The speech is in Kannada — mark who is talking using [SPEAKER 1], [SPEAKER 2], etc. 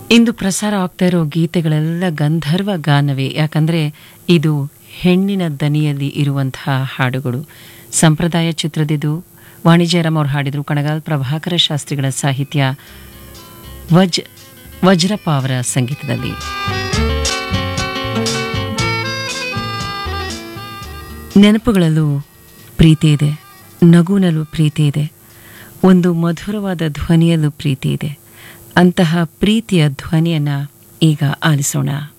[SPEAKER 1] ಇಂದು ಪ್ರಸಾರ ಆಗ್ತಾ ಇರೋ ಗೀತೆಗಳೆಲ್ಲ ಗಂಧರ್ವ ಗಾನವೇ ಯಾಕಂದ್ರೆ ಇದು ಹೆಣ್ಣಿನ ದನಿಯಲ್ಲಿ ಇರುವಂತಹ ಹಾಡುಗಳು ಸಂಪ್ರದಾಯ ಚಿತ್ರದಿದು ವಾಣಿಜ್ಯರಾಮ್ ಅವ್ರು ಹಾಡಿದ್ರು ಕಣಗಾಲ್ ಪ್ರಭಾಕರ ಶಾಸ್ತ್ರಿಗಳ ಸಾಹಿತ್ಯ ವಜ್ ವಜ್ರಪ್ಪ ಅವರ ಸಂಗೀತದಲ್ಲಿ ನೆನಪುಗಳಲ್ಲೂ ಪ್ರೀತಿ ಇದೆ ನಗುನಲ್ಲೂ ಪ್ರೀತಿ ಇದೆ ಒಂದು ಮಧುರವಾದ ಧ್ವನಿಯಲ್ಲೂ ಪ್ರೀತಿ ಇದೆ ಅಂತಹ ಪ್ರೀತಿಯ ಧ್ವನಿಯನ್ನ ಈಗ ಆಲಿಸೋಣ